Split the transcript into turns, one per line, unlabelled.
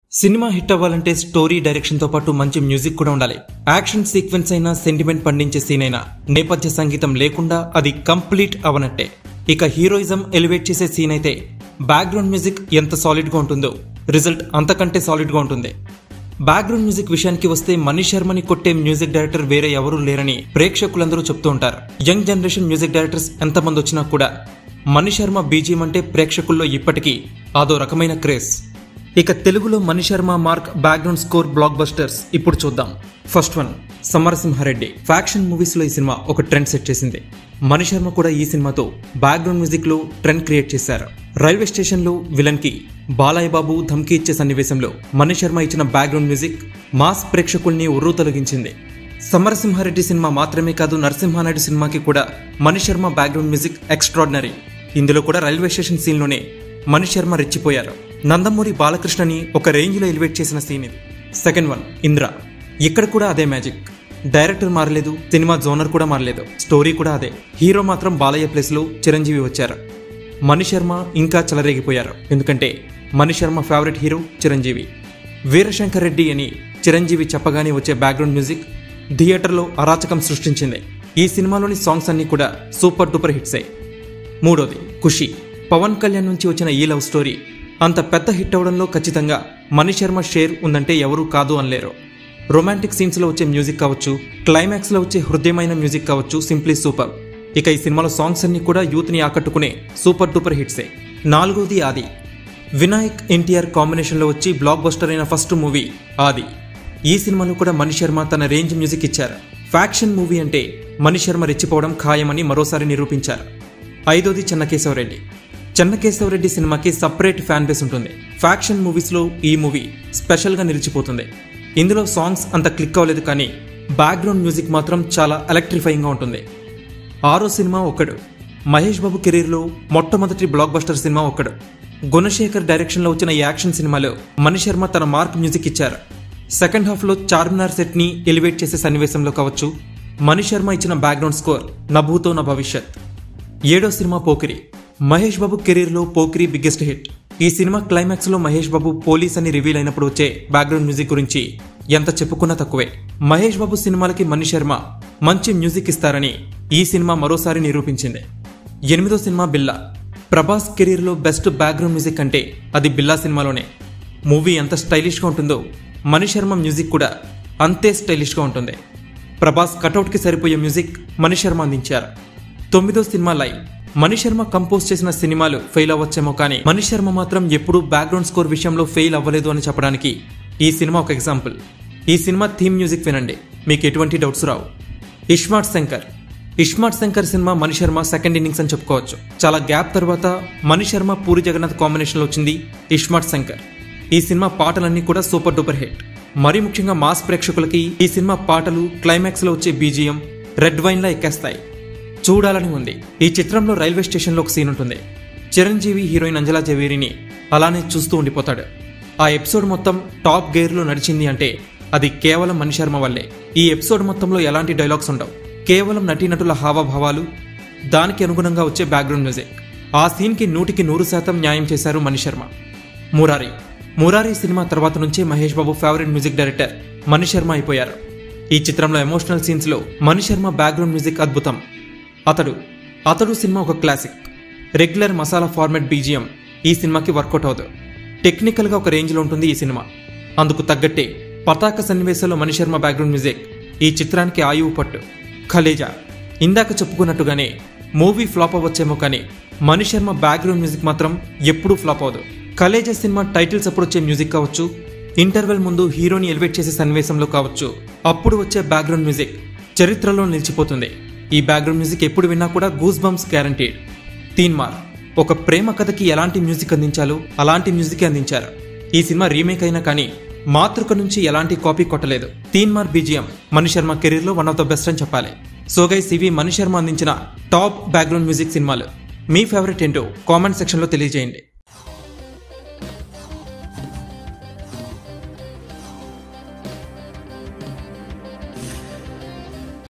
cinema hit అవ్వాలంటే story direction తో పాటు మంచి మ్యూజిక్ కూడా ఉండాలి యాక్షన్ సీక్వెన్స్ అయినా సెంటిమెంట్ పండించే సీన్ అయినా నేపథ్య సంగీతం లేకుండా అది కంప్లీట్ అవనట్టే ఇక హీరోయిజం ఎలివేట్ చేసే సీన్ అయితే బ్యాక్గ్రౌండ్ మ్యూజిక్ ఎంత సాలిడ్ గా ఉంటుందో రిజల్ట్ అంతకంటే సాలిడ్ గా ఉంటుంది బ్యాక్గ్రౌండ్ మ్యూజిక్ విషయానికి వస్తే మనీష్ శర్మని కొట్టే మ్యూజిక్ డైరెక్టర్ వేరే ఎవరూ లేరని ప్రేక్షకులందరూ చెప్తూ ఉంటారు యంగ్ జనరేషన్ మ్యూజిక్ డైరెక్టర్స్ ఎంతమంది వచ్చినా కూడా మనీష్ శర్మ బీజిఎం అంటే ప్రేక్షకుల్లో ఇప్పటికీ అదో రకమైన క్రేజ్ ఇక తెలుగులో Manisharma mark background score blockbusters ఇప్పుడు చూద్దాం first one Samarasimhareddy faction movies లో ఈ సినిమా ఒక ట్రెండ్ సెట్ చేసింది మణిశర్మ కూడా ఈ సినిమాతో బ్యాక్గ్రౌండ్ మ్యూజిక్ లో ట్రెండ్ క్రియేట్ చేశారు రైల్వే స్టేషన్ లో విలన్ కి బాలయ్య బాబు ధమ్కి ఇచ్చే సన్నివేశంలో మణిశర్మ ఇచ్చిన బ్యాక్గ్రౌండ్ మ్యూజిక్ మాస్ ప్రేక్షకుల్ని ఉర్రూ తొలగించింది సమరసింహారెడ్డి సినిమా మాత్రమే కాదు నరసింహానాయుడు సినిమాకి కూడా మణిశర్మ బ్యాక్గ్రౌండ్ మ్యూజిక్ ఎక్స్ట్రాడినరీ ఇందులో కూడా రైల్వే స్టేషన్ సీన్లోనే మణిశర్మ రెచ్చిపోయారు నందమూరి బాలకృష్ణని ఒక రేంజ్లో ఎలివేట్ చేసిన సీన్ ఇది సెకండ్ వన్ ఇంద్ర ఇక్కడ కూడా అదే మ్యాజిక్ డైరెక్టర్ మారలేదు సినిమా జోనర్ కూడా మారలేదు స్టోరీ కూడా అదే హీరో మాత్రం బాలయ్య ప్లేస్లో చిరంజీవి వచ్చారు మణిశర్మ ఇంకా చెలరేగిపోయారు ఎందుకంటే మణిశర్మ ఫేవరెట్ హీరో చిరంజీవి వీరశంకర్ రెడ్డి అని చిరంజీవి చెప్పగానే వచ్చే బ్యాక్గ్రౌండ్ మ్యూజిక్ థియేటర్లో అరాచకం సృష్టించింది ఈ సినిమాలోని సాంగ్స్ అన్నీ కూడా సూపర్ డూపర్ హిట్సే మూడోది ఖుషి పవన్ కళ్యాణ్ నుంచి వచ్చిన ఈ లవ్ స్టోరీ అంత పెద్ద హిట్ అవడంలో ఖచ్చితంగా మణిశర్మ షేర్ ఉందంటే ఎవరూ కాదు అనలేరు రొమాంటిక్ సీన్స్లో వచ్చే మ్యూజిక్ కావచ్చు క్లైమాక్స్లో వచ్చే హృదయమైన మ్యూజిక్ కావచ్చు సింప్లీ సూపర్ ఇక ఈ సినిమాలో సాంగ్స్ అన్ని కూడా యూత్ని ఆకట్టుకునే సూపర్ డూపర్ హిట్సే నాలుగోది ఆది వినాయక్ ఎన్టీఆర్ కాంబినేషన్లో వచ్చి బ్లాక్ బస్టర్ అయిన ఫస్ట్ మూవీ ఆది ఈ సినిమాలో కూడా మణిశర్మ తన రేంజ్ మ్యూజిక్ ఇచ్చారు ఫ్యాక్షన్ మూవీ అంటే మణిశర్మ రెచ్చిపోవడం ఖాయమని మరోసారి నిరూపించారు ఐదోది చెన్నకేశవరెడ్డి చెన్నకేశవరెడ్డి సినిమాకి సపరేట్ ఫ్యాన్ బేస్ ఉంటుంది ఫ్యాక్షన్ మూవీస్లో ఈ మూవీ స్పెషల్గా నిలిచిపోతుంది ఇందులో సాంగ్స్ అంత క్లిక్ అవ్వలేదు కానీ బ్యాక్గ్రౌండ్ మ్యూజిక్ మాత్రం చాలా ఎలక్ట్రిఫైయింగ్గా ఉంటుంది ఆరో సినిమా ఒక్కడు మహేష్ బాబు కెరీర్లో మొట్టమొదటి బ్లాక్ బస్టర్ సినిమా ఒక్కడు గుణశేఖర్ డైరెక్షన్లో వచ్చిన ఈ యాక్షన్ సినిమాలో మణిశర్మ తన మార్క్ మ్యూజిక్ ఇచ్చారు సెకండ్ హాఫ్లో చార్మినార్ సెట్ని ఎలివేట్ చేసే సన్నివేశంలో కావచ్చు మణిశర్మ ఇచ్చిన బ్యాక్గ్రౌండ్ స్కోర్ నభూతో నా భవిష్యత్ ఏడో సినిమా పోకిరి మహేష్ బాబు కెరీర్లో పోకిరి బిగ్గెస్ట్ హిట్ ఈ సినిమా క్లైమాక్స్లో మహేష్ బాబు పోలీస్ అని రివీల్ అయినప్పుడు వచ్చే బ్యాక్గ్రౌండ్ మ్యూజిక్ గురించి ఎంత చెప్పుకున్నా తక్కువే మహేష్ బాబు సినిమాలకి మణిశర్మ మంచి మ్యూజిక్ ఇస్తారని ఈ సినిమా మరోసారి నిరూపించింది ఎనిమిదో సినిమా బిల్లా ప్రభాస్ కెరీర్లో బెస్ట్ బ్యాక్గ్రౌండ్ మ్యూజిక్ అంటే అది బిల్లా సినిమాలోనే మూవీ ఎంత స్టైలిష్గా ఉంటుందో మణిశర్మ మ్యూజిక్ కూడా అంతే స్టైలిష్గా ఉంటుంది ప్రభాస్ కటౌట్కి సరిపోయే మ్యూజిక్ మణిశర్మ అందించారు తొమ్మిదో సినిమా లైవ్ మణిశర్మ కంపోజ్ చేసిన సినిమాలు ఫెయిల్ అవ్వచ్చేమో కానీ మణిశర్మ మాత్రం ఎప్పుడూ బ్యాక్గ్రౌండ్ స్కోర్ విషయంలో ఫెయిల్ అవ్వలేదు అని చెప్పడానికి ఈ సినిమా ఒక ఎగ్జాంపుల్ ఈ సినిమా థీమ్ మ్యూజిక్ వినండి మీకు ఎటువంటి డౌట్స్ రావు iSmart Shankar iSmart Shankar cinema Manisharma second innings అని చెప్పుకోవచ్చు చాలా గ్యాప్ తర్వాత మణిశర్మ పూరి జగన్నాథ్ కాంబినేషన్లో వచ్చింది ఇష్మార్ట్ శంకర్ ఈ సినిమా పాటలన్నీ కూడా సూపర్ డూపర్ హిట్ మరీ ముఖ్యంగా మాస్ ప్రేక్షకులకి ఈ సినిమా పాటలు క్లైమాక్స్లో వచ్చే బీజిఎం రెడ్ వైన్లా ఎక్కేస్తాయి చూడాలని ఉంది ఈ చిత్రంలో రైల్వే స్టేషన్లో ఒక సీన్ ఉంటుంది చిరంజీవి హీరోయిన్ అంజలా జవేరిని అలానే చూస్తూ ఉండిపోతాడు ఆ ఎపిసోడ్ మొత్తం టాప్ గేర్లో నడిచింది అంటే అది కేవలం మణిశర్మ వల్లే ఈ ఎపిసోడ్ మొత్తంలో ఎలాంటి డైలాగ్స్ ఉండవు కేవలం నటీనటుల హావభావాలు దానికి అనుగుణంగా వచ్చే బ్యాక్గ్రౌండ్ మ్యూజిక్ ఆ సీన్కి నూటికి నూరు శాతం న్యాయం చేశారు మణిశర్మ మురారి మురారి సినిమా తర్వాత నుంచే Mahesh Babu favourite music director Manisharma అయిపోయారు ఈ చిత్రంలో ఎమోషనల్ సీన్స్లో మణిశర్మ బ్యాక్గ్రౌండ్ మ్యూజిక్ అద్భుతం అతడు అతడు సినిమా ఒక classic regular masala format BGM ఈ సినిమాకి వర్కౌట్ అవ్వదు టెక్నికల్గా ఒక రేంజ్లో ఉంటుంది ఈ సినిమా అందుకు తగ్గట్టే పతాక సన్నివేశంలో మణిశర్మ బ్యాక్గ్రౌండ్ మ్యూజిక్ ఈ చిత్రానికి ఆయువు పట్టు ఖలేజా ఇందాక చెప్పుకున్నట్టుగానే మూవీ ఫ్లాప్ అవ్వచ్చేమో కానీ మణిశర్మ బ్యాక్గ్రౌండ్ మ్యూజిక్ మాత్రం ఎప్పుడూ ఫ్లాప్ అవ్వదు కలేజా సినిమా టైటిల్స్ అప్పుడు వచ్చే మ్యూజిక్ కావచ్చు ఇంటర్వెల్ ముందు హీరోని ఎలివేట్ చేసే సన్నివేశంలో కావచ్చు అప్పుడు వచ్చే బ్యాక్గ్రౌండ్ మ్యూజిక్ చరిత్రలో నిలిచిపోతుంది ఈ బ్యాక్గ్రౌండ్ మ్యూజిక్ ఎప్పుడు విన్నా కూడా గూస్ బంప్స్ గ్యారంటీడ్ తీన్మార్ ఒక ప్రేమ కథకి ఎలాంటి మ్యూజిక్ అందించాలో అలాంటి మ్యూజిక్ అందించారు ఈ సినిమా రీమేక్ అయినా కానీ మాతృక నుంచి ఎలాంటి కాపీ కొట్టలేదు తీన్మార్ బీజిఎం మణిశర్మ కెరీర్లో వన్ ఆఫ్ ద బెస్ట్ అని చెప్పాలి సో గైస్ ఇవి మణిశర్మ అందించిన టాప్ బ్యాక్గ్రౌండ్ మ్యూజిక్ సినిమాలు మీ ఫేవరెట్ ఏంటో కామెంట్ సెక్షన్లో తెలియజేయండి